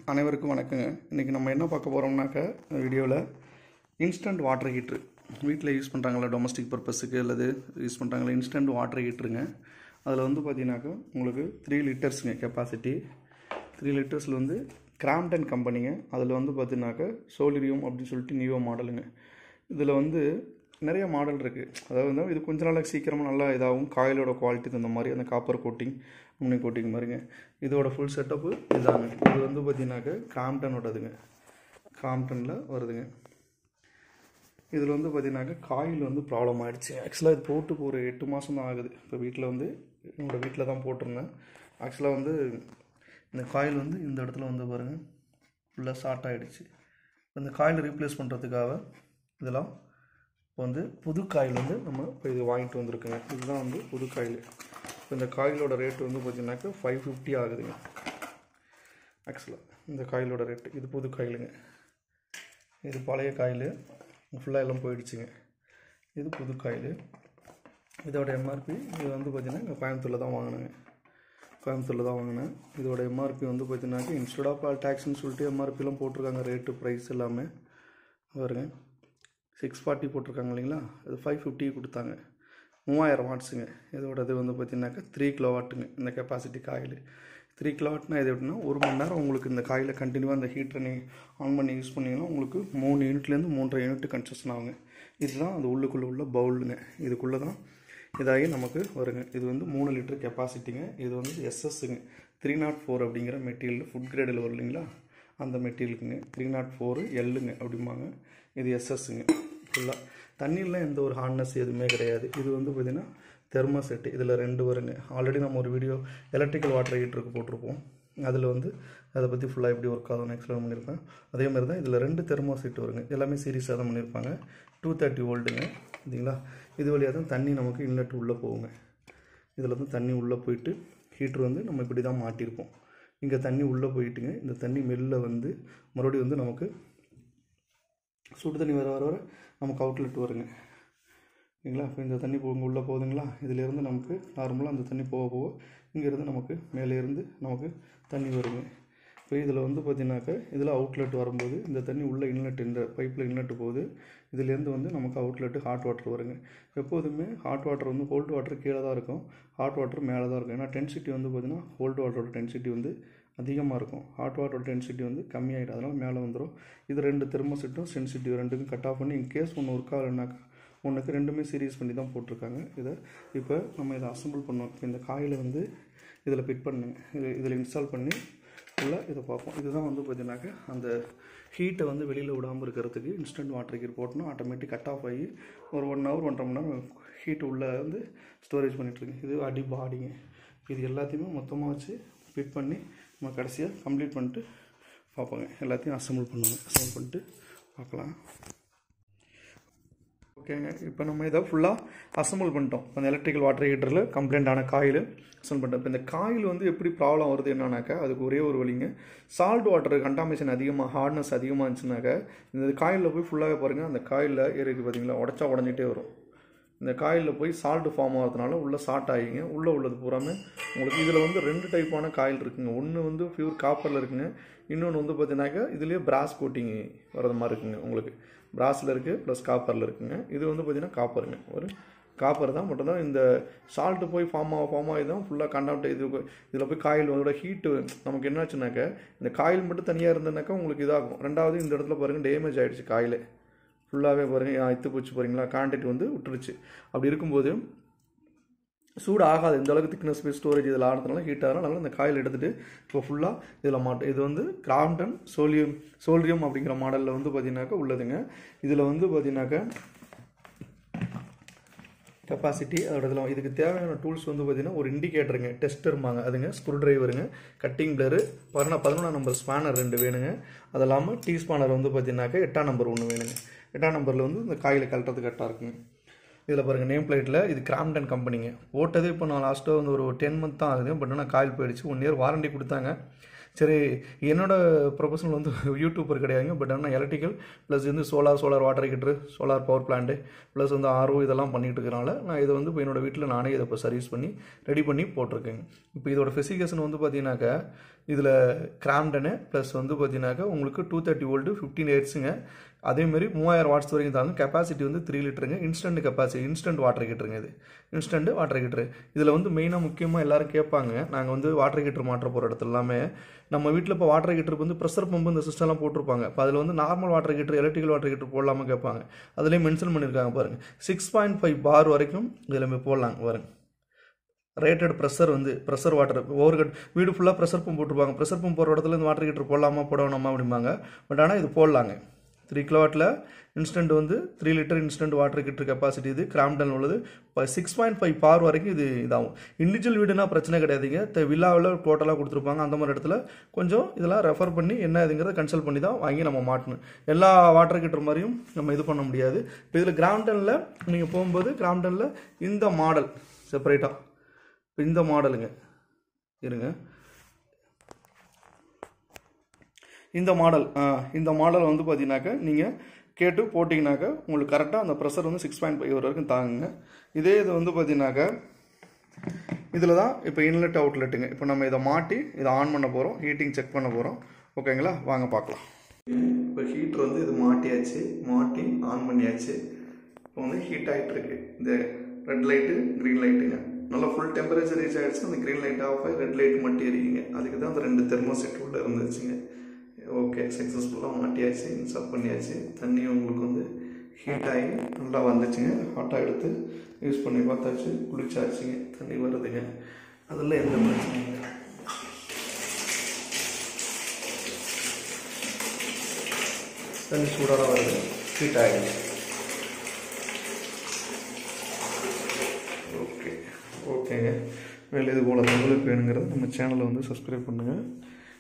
அனைவருக்கும் வணக்கங்க இன்றைக்கி நம்ம என்ன பார்க்க போகிறோம்னாக்க வீடியோவில் இன்ஸ்டன்ட் வாட்டர் ஹீட்ரு வீட்டில் யூஸ் பண்ணுறாங்களா டொமஸ்டிக் பர்பஸுக்கு அல்லது யூஸ் பண்ணுறாங்களா இன்ஸ்டன்ட் வாட்டர் ஹீட்ருங்க அதில் வந்து பார்த்தீங்கன்னாக்கா உங்களுக்கு த்ரீ லிட்டர்ஸுங்க கெப்பாசிட்டி த்ரீ லிட்டர்ஸில் வந்து கிராம்டன் கம்பெனிங்க அதில் வந்து பார்த்தீங்கன்னாக்கா சோலிரியம் அப்படின்னு சொல்லிட்டு நியோ மாடலுங்க இதில் வந்து நிறைய மாடல் இருக்குது அதாவது வந்து இது கொஞ்ச நாளைக்கு சீக்கிரமாக நல்லா இதாகும் காயிலோட குவாலிட்டி தகுந்த மாதிரி அந்த காப்பர் கோட்டிங் முன்னி கோட்டிங் மாதிரிங்க இதோட ஃபுல் செட்டப்பு இதாங்க இது வந்து பார்த்தீங்கன்னாக்கா கிராம்டனோடதுங்க கிராம்டனில் வருதுங்க இதில் வந்து பார்த்தீங்கன்னாக்கா காயில் வந்து ப்ராப்ளம் ஆகிடுச்சு ஆக்சுவலாக இது போட்டு இப்போ ஒரு எட்டு மாதம் தான் ஆகுது இப்போ வீட்டில் வந்து என்னோட வீட்டில் தான் போட்டிருந்தேன் ஆக்சுவலாக வந்து இந்த காயில் வந்து இந்த இடத்துல வந்து பாருங்கள் ஃபுல்லாக ஷார்ட் ஆகிடுச்சு இந்த காயில் ரீப்ளேஸ் பண்ணுறதுக்காக இதெல்லாம் இப்போ வந்து புது காயில் வந்து நம்ம இப்போ இது வாங்கிட்டு வந்திருக்குங்க இதுதான் வந்து புது காயில் இப்போ இந்த காயிலோட ரேட் வந்து பார்த்தீங்கன்னாக்கா ஃபைவ் ஃபிஃப்டி ஆகுதுங்க ஆக்சுவலாக இந்த காயிலோட ரேட்டு இது புது காயிலுங்க இது பழைய காயில் ஃபுல்லாக எல்லாம் போயிடுச்சுங்க இது புது காயில் இதோட எம்ஆர்பி இது வந்து பார்த்தீங்கன்னா இங்கே கோயம்புத்தூரில் தான் வாங்கினேங்க கோயம்புத்தூரில் தான் வாங்கினேன் இதோட எம்ஆர்பி வந்து பார்த்தீங்கன்னாக்கா இன்ஸ்டட் ஆஃப் ஆல் டேக்ஸ்னு சொல்லிட்டு எம்ஆர்பிலாம் போட்டிருக்காங்க ரேட்டு ப்ரைஸ் எல்லாமே பாருங்க சிக்ஸ் ஃபார்ட்டி போட்டிருக்காங்க இல்லைங்களா அது ஃபைவ் ஃபிஃப்டி கொடுத்தாங்க மூவாயிரம் வாட்ஸுங்க இதோட இது வந்து பார்த்தீங்கன்னாக்கா த்ரீ கிலோ வாட்டுங்க இந்த கெப்பாசிட்டி காயில் த்ரீ கிலோ வாட்னா இது எப்படின்னா ஒரு மணி நேரம் உங்களுக்கு இந்த காயில் கண்டினியூவாக அந்த ஹீட்டரை நீங்கள் ஆன் பண்ணி யூஸ் பண்ணிங்கன்னா உங்களுக்கு மூணு யூனிட்லேருந்து மூன்றரை யூனிட் கன்செஷன் ஆகுங்க இதுதான் அது உள்ளுக்குள்ளே உள்ள பவுலுங்க இதுக்குள்ளே தான் இதாகி நமக்கு வருங்க இது வந்து மூணு லிட்டர் கெப்பாசிட்டிங்க இது வந்து எஸ்எஸ்ஸுங்க த்ரீ நாட் ஃபோர் அப்படிங்கிற மெட்டீரியல் ஃபுட் கிரேடில் வரும் இல்லைங்களா அந்த மெட்டீரியலுக்குங்க த்ரீ நாட் ஃபோரு எல்லுங்க அப்படிம்பாங்க இது எஸ்எஸ்ஸுங்க ஃபுல்லாக தண்ணியில் எந்த ஒரு ஹார்ட்னஸ் எதுவுமே கிடையாது இது வந்து பார்த்திங்கன்னா தெர்மோசெட்டு இதில் ரெண்டு வருங்க ஆல்ரெடி நம்ம ஒரு வீடியோ எலக்ட்ரிக்கல் வாட்டர் ஹீட்டருக்கு போட்டிருப்போம் அதில் வந்து அதை பற்றி ஃபுல்லாக எப்படி ஒர்க் ஆகும்னு எக்ஸ்பிளைன் பண்ணியிருப்பேன் அதே மாதிரி தான் இதில் ரெண்டு தெர்மோசெட் வருங்க எல்லாமே சீரியஸாக தான் பண்ணியிருப்பாங்க டூ தேர்ட்டி வோல்ட்டுங்க சரிங்களா இது வழியாக தான் தண்ணி நமக்கு இன்லெட் உள்ளே போகுங்க இதில் வந்து தண்ணி உள்ளே போயிட்டு ஹீட்ரு வந்து நம்ம இப்படி தான் மாட்டியிருப்போம் இங்கே தண்ணி உள்ளே போயிட்டுங்க இந்த தண்ணி மெல்ல வந்து மறுபடியும் வந்து நமக்கு சுடு தண்ணி வர வர வர நமக்கு அவுட்லெட் வருங்க சரிங்களா இப்போ இந்த தண்ணி போங்க உள்ளே போகுதுங்களா இதிலேருந்து நமக்கு நார்மலாக அந்த தண்ணி போக போக இங்கேருந்து நமக்கு மேலே இருந்து நமக்கு தண்ணி வருங்க இப்போ இதில் வந்து பார்த்தீங்கன்னாக்கா இதில் அவுட்லெட் வரும்போது இந்த தண்ணி உள்ள இன்லெட் இந்த பைப்பில் இன்லெட் போகுது இதுலேருந்து வந்து நமக்கு அவுட்லெட்டு ஹாட் வாட்டர் வருங்க எப்போதுமே ஹாட் வாட்டர் வந்து கோல்டு வாட்டர் கீழே தான் இருக்கும் ஹாட் வாட்டர் மேலே தான் இருக்கும் ஏன்னா டென்சிட்டி வந்து பார்த்திங்கன்னா கோல்டு வாட்டரோட டென்சிட்டி வந்து அதிகமாக இருக்கும் ஹாட் வாட்டரோட டென்சிட்டி வந்து கம்மியாகிடும் அதனால் மேலே வந்துடும் இது ரெண்டு தெர்மோசெட்டும் சென்சிட்டிவ் ரெண்டுக்கும் கட் ஆஃப் பண்ணி இன்கேஸ் ஒன்று ஒர்க் ஆகலைனாக்கா ஒன்றுக்கு ரெண்டுமே சீரியஸ் பண்ணி தான் போட்டிருக்காங்க இதை இப்போ நம்ம இதை அசம்பிள் பண்ணோம் இப்போ இந்த காயில் வந்து இதில் ஃபிட் பண்ணுங்க இது இதில் இன்ஸ்டால் பண்ணி ஃபுல்லாக இதை பார்ப்போம் இதுதான் வந்து பார்த்தீங்கன்னாக்கா அந்த ஹீட்டை வந்து வெளியில் விடாமல் இருக்கிறதுக்கு இன்ஸ்டன்ட் வாட்டர் ஹீட் போட்டோன்னா ஆட்டோமேட்டிக் கட் ஆஃப் ஆகி ஒரு ஒன் ஹவர் ஒன்றரை மணி நேரம் ஹீட் உள்ளே வந்து ஸ்டோரேஜ் பண்ணிகிட்ருக்கு இது அடி பாடிங்க இது எல்லாத்தையுமே மொத்தமாக வச்சு ஃபிட் பண்ணி நம்ம கடைசியாக கம்ப்ளீட் பண்ணிட்டு பார்ப்போங்க எல்லாத்தையும் அசம்பிள் பண்ணுவோங்க அசம்பிள் பண்ணிட்டு பார்க்கலாம் ஓகேங்க இப்போ நம்ம இதை ஃபுல்லாக அசம்பிள் பண்ணிட்டோம் அந்த எலக்ட்ரிக்கல் வாட்டர் ஹீட்டரில் கம்ப்ளைண்ட் ஆன காயில் அசம்பிள் பண்ணிட்டோம் இப்போ இந்த காயில் வந்து எப்படி ப்ராப்ளம் வருது என்னன்னாக்கா அதுக்கு ஒரே ஒரு வழிங்க சால்ட் வாட்டர் கண்டாமினேஷன் அதிகமாக ஹார்ட்னஸ் அதிகமாக இருந்துச்சுனாக்கா இந்த காயிலில் போய் ஃபுல்லாகவே பாருங்கள் அந்த காயிலில் ஏறிக்கு பார்த்தீங்களா உடச்சா உடஞ்சிட்டே வரும் இந்த காயிலில் போய் சால்ட் ஃபார்ம் ஆகிறதுனால உள்ளே சால்ட் ஆகிங்க உள்ளே உள்ளது பூராமே உங்களுக்கு இதில் வந்து ரெண்டு டைப்பான காயில் இருக்குங்க ஒன்று வந்து பியூர் காப்பரில் இருக்குங்க இன்னொன்று வந்து பார்த்தீங்கன்னாக்கா இதுலேயே பிராஸ் கோட்டிங் வரது மாதிரி இருக்குங்க உங்களுக்கு பிராஸில் இருக்குது ப்ளஸ் காப்பரில் இருக்குங்க இது வந்து பார்த்தீங்கன்னா காப்பருங்க ஒரு காப்பர் தான் மட்டும் தான் இந்த சால்ட்டு போய் ஃபார்ம் ஆக ஃபார்ம் ஆகி தான் ஃபுல்லாக கண்டாப்ட் இது இதில் போய் காயில் அதோட ஹீட்டு நமக்கு என்னாச்சுனாக்கா இந்த காயில் மட்டும் தனியாக இருந்ததுனாக்கா உங்களுக்கு இதாகும் ரெண்டாவது இந்த இடத்துல பாருங்கள் டேமேஜ் ஆகிடுச்சு காயில் ஃபுல்லாகவே பாருங்கள் இத்து போச்சு போகிறீங்களா கான்டாக்ட் வந்து விட்டுருச்சு அப்படி இருக்கும்போது சூடு ஆகாது இந்த அளவுக்கு திக்னஸ் போய் ஸ்டோரேஜ் இதில் ஆனதுனால ஹீட் ஆகிறனால இந்த காயில் எடுத்துகிட்டு இப்போ ஃபுல்லாக இதில் மாட்டோம் இது வந்து கிராம்டன் சோலியம் சோல்ரியம் அப்படிங்கிற மாடலில் வந்து பார்த்தீங்கன்னாக்கா உள்ளதுங்க இதில் வந்து பார்த்தீங்கன்னாக்கா கெப்பாசிட்டி அதோட இதில் இதுக்கு தேவையான டூல்ஸ் வந்து பார்த்தீங்கன்னா ஒரு இண்டிகேட்டருங்க டெஸ்டர்மாங்க அதுங்க ஸ்க்ரூ டிரைவருங்க கட்டிங் பிளேரு பதினா பதினொன்றாம் நம்பர் ஸ்பேனர் ரெண்டு வேணுங்க அது இல்லாமல் டீ ஸ்பானர் வந்து பார்த்தீங்கன்னாக்கா எட்டாம் நம்பர் ஒன்று வேணுங்க எட்டாம் நம்பரில் வந்து இந்த காயில் கழட்டுறது கரெக்டாக இருக்குங்க இதில் பாருங்கள் நேம் பிளேட்டில் இது கிராம்டன் கம்பெனிங்க போட்டதே இப்போ நான் லாஸ்ட்டாக வந்து ஒரு டென் மந்த் தான் ஆகுது பட் ஆனால் காயில் போயிடுச்சு ஒன் இயர் வாரண்டி கொடுத்தாங்க சரி என்னோட ப்ரொஃபஷனல் வந்து யூடியூபர் கிடையாதுங்க பட் ஆனால் எலக்ட்ரிக்கல் ப்ளஸ் வந்து solar solar water heater solar power plant plus வந்து ஆர்ஓ இதெல்லாம் பண்ணிட்டு இருக்கறனால நான் இதை வந்து இப்போ என்னோட வீட்டில் நானே இதை இப்போ சர்வீஸ் பண்ணி ரெடி பண்ணி போட்டிருக்கேங்க இப்போ இதோட ஸ்பெசிஃபிகேஷன் வந்து பார்த்தீங்கன்னாக்கா இதில் கிராம்டனு ப்ளஸ் வந்து பார்த்தீங்கன்னாக்கா உங்களுக்கு டூ தேர்ட்டி வோல்ட்டு ஃபிஃப்டீன் ஹெர்ட்ஸுங்க அதேமாரி மூவாயிரம் வாட்ஸ் வரைக்கும் தாங்க கெப்பாசிட்டி வந்து த்ரீ லிட்டருங்க இன்ஸ்டன்ட் கெப்பாசிட்டி இன்ஸ்டன்ட் வாட்டர் ஹீட்டருங்க இது இன்ஸ்டன்ட் வாட்டர் ஹீட்டரு இதில் வந்து மெயினாக முக்கியமாக எல்லாரும் கேட்பாங்க நாங்கள் வந்து வாட்டர் ஹீட்டர் மாற்ற போகிற இடத்துல எல்லாமே நம்ம வீட்டில் இப்போ வாட்டர் ஹீட்டருக்கு வந்து ப்ரெஷர் பம்பு இந்த சிஸ்டம்லாம் போட்டிருப்பாங்க இப்போ அதில் வந்து normal water heater electrical water heater போடலாமா கேட்பாங்க அதுலேயே மென்ஷன் பண்ணியிருக்காங்க பாருங்கள் சிக்ஸ் பாயிண்ட் ஃபைவ் பார் வரைக்கும் இதில் போடலாங்க பாருங்க ரேட்டட் ப்ரெஷர் வந்து ப்ரெஷர் வாட்டர் ஓவர் கட் வீடு ஃபுல்லாக ப்ரெஷர் பம்ப் போட்டிருப்பாங்க ப்ரெஷர் பம்ப் போகிற இடத்துல இந்த வாட்டர் ஹீட்டர் போடலாமா போட வேணாமா அப்படிம்பாங்க பட் ஆனால் இது போடலாங்க த்ரீ கிலோவாட்டில் இன்ஸ்டன்ட் வந்து three litre instant water heater capacity இது கிராம்டன் உள்ளது இப்போ சிக்ஸ் பாயிண்ட் ஃபைவ் பார் வரைக்கும் இது இதாகும் இண்டிவிஜுவல் வீடுனா பிரச்சனை கிடையாதுங்க த வில்லாவில் டோட்டலாக கொடுத்துருப்பாங்க அந்த மாதிரி இடத்துல கொஞ்சம் இதெல்லாம் ரெஃபர் பண்ணி என்ன இதுங்கிறத கன்சல்ட் பண்ணி தான் வாங்கி நம்ம மாட்டணும் எல்லா வாட்டர் ஹீட்டர் மாதிரியும் நம்ம இது பண்ண முடியாது இப்போ இதில் கிராம்டனில் நீங்கள் போகும்போது கிராம்டனில் இந்த மாடல் செப்பரேட்டாக இப்போ இந்த மாடலுங்க இருங்க இந்த மாடல் இந்த மாடல் வந்து பார்த்தீங்கன்னாக்கா நீங்கள் கேட்டு போட்டிங்கனாக்கா உங்களுக்கு கரெக்டாக அந்த ப்ரெஷர் வந்து சிக்ஸ் பாயிண்ட் ஃபைவ் வரைக்கும் தாங்குங்க இதே இது வந்து பார்த்தீங்கன்னாக்கா இதில் தான் இப்போ இன்லெட் அவுட்லெட்டுங்க இப்போ நம்ம இதை மாட்டி இதை ஆன் பண்ண போகிறோம் ஹீட்டிங் செக் பண்ண போகிறோம் ஓகேங்களா வாங்க பார்க்கலாம் இப்போ ஹீட்ரு வந்து இது மாட்டியாச்சு மாட்டி ஆன் பண்ணியாச்சு இப்போ வந்து ஹீட் ஆகிட்டு இருக்கு இந்த ரெட் லைட்டு க்ரீன் லைட்டுங்க நல்லா ஃபுல் டெம்பரேச்சர் ரீச் ஆகிடுச்சு அந்த க்ரீன் லைட் ஆஃப் ஆகி ரெட் லைட் மட்டும் எரியுங்க அதுக்கு தான் அந்த ரெண்டு தெர்மோசெட் உள்ள இருந்துச்சுங்க ஓகே சக்ஸஸ்ஃபுல்லாக மாட்டியாச்சு இன்ஸ்டால் பண்ணியாச்சு தண்ணி உங்களுக்கு வந்து ஹீட் ஆகி நல்லா வந்துச்சுங்க ஹாட்டாக எடுத்து யூஸ் பண்ணி பார்த்தாச்சு குளிச்சாச்சுங்க தண்ணி வருதுங்க அதில் எந்த பிரச்சனையும் இல்லை தண்ணி சூடாக வருது ஹீட் ஆகிடுச்சு ஓகே ஓகேங்க மேலே இது போல் தகவலுக்கு வேணுங்கிறது நம்ம சேனலை வந்து சப்ஸ்கிரைப் பண்ணுங்கள்